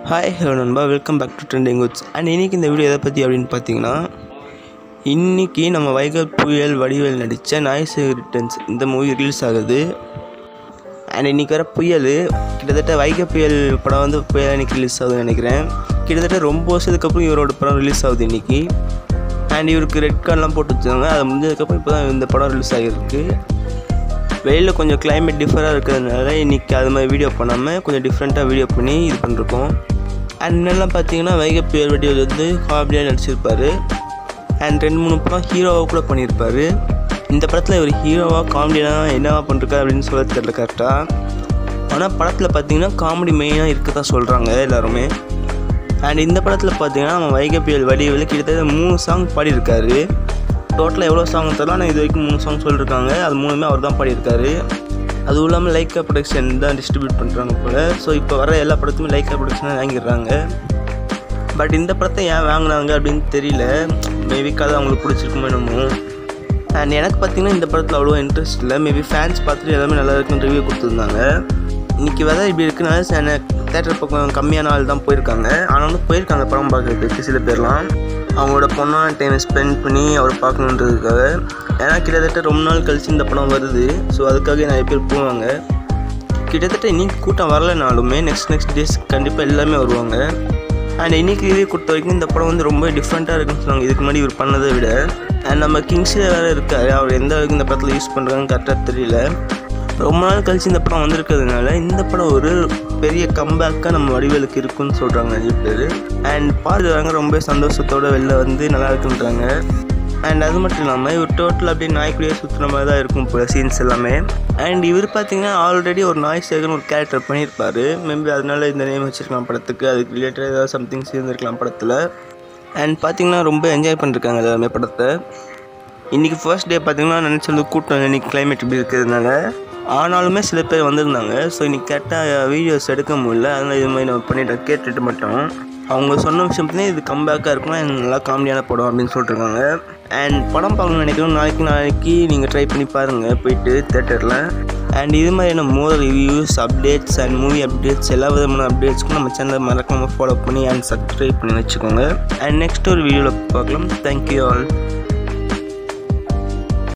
hi hello நண்பா welcome back to trending goods and இன்றைக்கி இந்த வீடியோ எதை பற்றி அப்படின்னு பார்த்தீங்கன்னா இன்றைக்கி நம்ம வைகை புயல் வடிவேல் நடித்த நாய்ஸ் ரிட்டர்ன்ஸ் இந்த மூவி ரிலீஸ் ஆகுது அண்ட் இன்றைக்கி வர புயல் கிட்டத்தட்ட வைகை புயல் படம் வந்து புயல் அன்றைக்கி ரிலீஸ் ஆகுதுன்னு நினைக்கிறேன் கிட்டத்தட்ட ரொம்ப வருஷத்துக்கு அப்புறம் இவரோட படம் ரிலீஸ் ஆகுது இன்றைக்கி அண்ட் இவருக்கு ரெட் கார்டெலாம் போட்டு வச்சாங்க அது முடிஞ்சதுக்கப்புறம் இப்போ தான் இந்த படம் ரிலீஸ் ஆகிருக்கு வெளியில் கொஞ்சம் climate டிஃபராக இருக்கிறதுனால இன்றைக்கி அது மாதிரி வீடியோ பண்ணாமல் கொஞ்சம் டிஃப்ரெண்ட்டாக வீடியோ பண்ணி இது பண்ணிருக்கோம் அண்ட் என்னெல்லாம் பார்த்தீங்கன்னா வைகை புயல் வீடியோ வந்து காமெடியாக நடிச்சிருப்பார் அண்ட் ரெண்டு மூணு படம் ஹீரோவாக கூட பண்ணியிருப்பார் இந்த படத்தில் இவர் ஹீரோவாக காமெடியாக என்னவா பண்ணிருக்காரு அப்படின்னு சொல்ல தெரியல கரெக்டாக ஆனால் படத்தில் பார்த்தீங்கன்னா காமெடி மெயினாக இருக்கதா சொல்கிறாங்க எல்லாருமே அண்ட் இந்த படத்தில் பார்த்தீங்கன்னா நம்ம வைகை புயல் வடிவில் கிட்டத்தட்ட மூணு சாங் பாடியிருக்காரு டோட்டலாக எவ்வளோ சாங் தரலாம் ஆனால் இது வரைக்கும் மூணு சாங் சொல்லியிருக்காங்க அது மூணுமே அவர் தான் பாடியிருக்காரு அதுவும் இல்லாமல் லைக்கா ப்ரொடக்ஷன் தான் டிஸ்ட்ரிபியூட் பண்ணுறாங்க போல் ஸோ இப்போ வர எல்லா படத்துமே லைக்கா ப்ரொடக்ஷனாக வாங்கிடுறாங்க பட் இந்த படத்தை ஏன் வாங்கினாங்க அப்படின்னு தெரியல மேபி கதை அவங்களுக்கு பிடிச்சிருக்குமோ என்னமோ அண்ட் எனக்கு பார்த்தீங்கன்னா இந்த படத்தில் அவ்வளோ இன்ட்ரெஸ்ட் இல்லை மேபி ஃபேன்ஸ் பார்த்துட்டு எல்லாமே நல்லா இருக்குன்னு ரிவ்யூ கொடுத்துருந்தாங்க இன்றைக்கி வெதர் இப்படி இருக்குனால சில தேட்டர் பக்கம் கம்மியான ஆள் தான் போயிருக்காங்க ஆனாலும் போயிருக்காங்க படம் பார்க்குறதுக்கு சில பேர்லாம் அவங்களோட பொண்ணான டைம் ஸ்பெண்ட் பண்ணி அவர் பார்க்கணுன்றதுக்காக ஏன்னா கிட்டத்தட்ட ரொம்ப நாள் கழிச்சு இந்த படம் வருது ஸோ அதுக்காக நிறைய பேர் போவாங்க கிட்டத்தட்ட இன்னைக்கு கூட்டம் வரலைனாலுமே நெக்ஸ்ட் நெக்ஸ்ட் டேஸ் கண்டிப்பாக எல்லாமே வருவாங்க அண்ட் இன்னைக்கு ரிவ்யூ கொடுத்த வரைக்கும் இந்த படம் வந்து ரொம்ப டிஃப்ரெண்ட்டாக இருக்குன்னு சொன்னாங்க இதுக்கு முன்னாடி இவர் பண்ணதை விட அண்ட் நம்ம கிங்ஸில் வேறு இருக்காரு அவர் எந்த அளவுக்கு இந்த படத்தில் யூஸ் பண்ணுறாங்கன்னு கரெக்டாக தெரியல ரொம்ப நாள் கழிச்சு இந்த படம் வந்திருக்கிறதுனால இந்த படம் ஒரு பெரிய கம்பேக்காக நம்ம வடிவேலுக்கு இருக்குன்னு சொல்கிறாங்க நிறைய பேர் அண்ட் பார்க்குறவங்க ரொம்ப சந்தோஷத்தோட வெளில வந்து நல்லா இருக்குன்றாங்க அண்ட் அது மட்டும் இல்லாமல் இவர் டோட்டல் அப்படியே நாய்க்குடியே சுற்றுற மாதிரி தான் இருக்கும் போல சீன்ஸ் எல்லாமே அண்ட் இவர் பார்த்தீங்கன்னா ஆல்ரெடி ஒரு நாய் சேகன் ஒரு கேரக்டர் பண்ணியிருப்பார் மேபி அதனால இந்த நேம் வச்சுருக்கலாம் படத்துக்கு அதுக்கு ரிலேட்டட் ஏதாவது சம்திங் சேர்ந்துருக்கலாம் படத்தில் அண்ட் பார்த்தீங்கன்னா ரொம்ப என்ஜாய் பண்ணிருக்காங்க எல்லாருமே படத்தை இன்றைக்கி ஃபர்ஸ்ட் டே பார்த்தீங்கன்னா நினச்சது கூட்டம் இன்றைக்கி கிளைமேட் இப்படி இருக்கிறதுனால ஆனாலுமே சில பேர் வந்திருந்தாங்க ஸோ இன்றைக்கி கேட்டால் வீடியோஸ் எடுக்க முடியல அதனால் இது மாதிரி நம்ம பண்ணிட்டோம் கேட்டுட்டு மட்டும் அவங்க சொன்ன விஷயம் பார்த்தீங்கன்னா இது கம்பேக்காக இருக்கும் and நல்லா காமெடியான படம் அப்படின்னு சொல்லிட்டுருக்காங்க அண்ட் படம் பார்க்கணும்னு நினைக்கிறோம் நாளைக்கு நாளைக்கு நீங்கள் ட்ரை பண்ணி பாருங்கள் போயிட்டு தேட்டரில் அண்ட் இது மாதிரியான more reviews updates and movie updates எல்லா விதமான அப்டேட்ஸ்க்கும் நம்ம சேனலை மறக்காமல் ஃபாலோ பண்ணி அண்ட் சப்ஸ்கிரைப் பண்ணி வச்சுக்கோங்க அண்ட் நெக்ஸ்ட் ஒரு வீடியோவில் பார்க்கலாம் தேங்க்யூ ஆல்